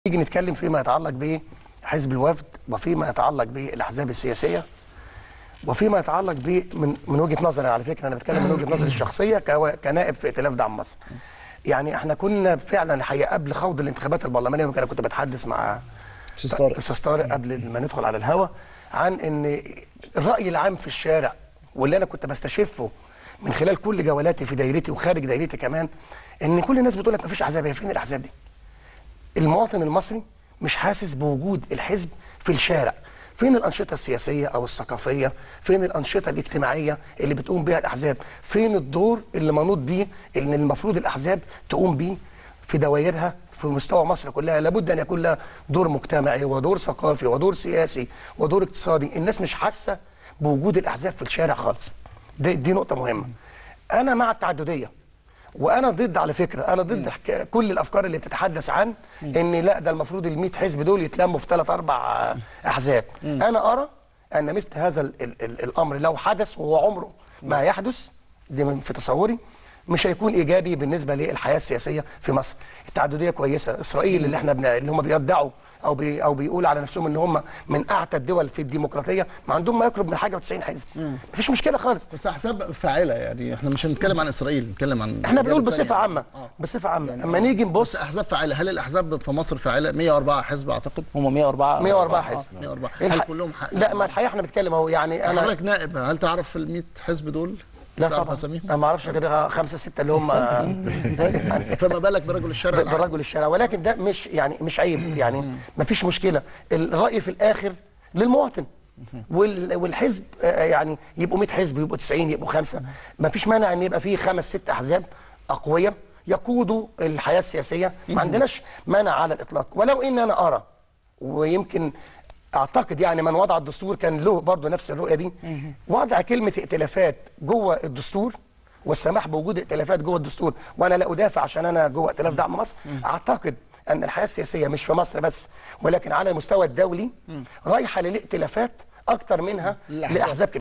نيجي نتكلم فيما يتعلق بحزب الوفد وفيما يتعلق بالاحزاب السياسيه وفيما يتعلق ب من من وجهه نظري على فكره انا بتكلم من وجهه نظري الشخصيه كوا- كنائب في ائتلاف دعم مصر. يعني احنا كنا فعلا الحقيقه قبل خوض الانتخابات البرلمانيه يمكن انا كنت بتحدث مع أستاذ طارق. استاذ طارق قبل ما ندخل على الهوا عن ان الراي العام في الشارع واللي انا كنت بستشفه من خلال كل جولاتي في دايرتي وخارج دايرتي كمان ان كل الناس بتقول لك مفيش احزاب هي فين الاحزاب دي؟ المواطن المصري مش حاسس بوجود الحزب في الشارع فين الأنشطة السياسية أو الثقافية فين الأنشطة الاجتماعية اللي بتقوم بها الأحزاب فين الدور اللي منوط بيه اللي المفروض الأحزاب تقوم بيه في دوائرها في مستوى مصر كلها لابد أن يكون لها دور مجتمعي ودور ثقافي ودور سياسي ودور اقتصادي الناس مش حاسة بوجود الأحزاب في الشارع خالص دي, دي نقطة مهمة أنا مع التعددية وانا ضد على فكره انا ضد حك... كل الافكار اللي بتتحدث عن ان لا ده المفروض ال 100 حزب دول يتلموا في ثلاث اربع آه، احزاب انا ارى ان مثل هذا ال... ال... ال... الامر لو حدث وهو عمره ما يحدث دي من في تصوري مش هيكون ايجابي بالنسبه للحياه السياسيه في مصر التعدديه كويسه اسرائيل اللي احنا بن... اللي هم بيدعوا او بي او بيقولوا على نفسهم ان هم من اعتى الدول في الديمقراطيه ما عندهم ما يقرب من حاجه و90 حزب مفيش مشكله خالص بس احزاب فاعله يعني احنا مش هنتكلم عن اسرائيل نتكلم عن احنا بنقول الجانب بصفه التاني. عامه آه. بصفه عامه يعني اما آه. نيجي بس نبص احزاب فاعله هل الاحزاب في مصر فاعله 104 حزب اعتقد هم 104 104 حزب 104 هل الح... كلهم حق لا ما الحقيقه احنا بنتكلم اهو يعني انا حضرتك نائب هل تعرف ال 100 حزب دول لا تعرف طبعا اساميهم انا ما اعرفش غير خمسه سته اللي هم فما بالك برجل الشارع العام برجل الشارع ولكن ده مش يعني مش عيب يعني ما فيش مشكله الراي في الاخر للمواطن وال- والحزب آه، يعني يبقوا 100 حزب يبقوا 90 يبقوا خمسه ما فيش مانع ان يبقى فيه خمس ست احزاب اقوياء يقودوا الحياه السياسيه ما عندناش مانع على الاطلاق ولو ان انا ارى ويمكن اعتقد يعني من وضع الدستور كان له برضه نفس الرؤيه دي وضع كلمه ائتلافات جوه الدستور والسماح بوجود ائتلافات جوه الدستور وانا لا ادافع عشان انا جوه ائتلاف دعم مصر اعتقد ان الحياه السياسيه مش في مصر بس ولكن على المستوى الدولي رايحه للائتلافات اكتر منها الأحزاب. لاحزاب كبيرة.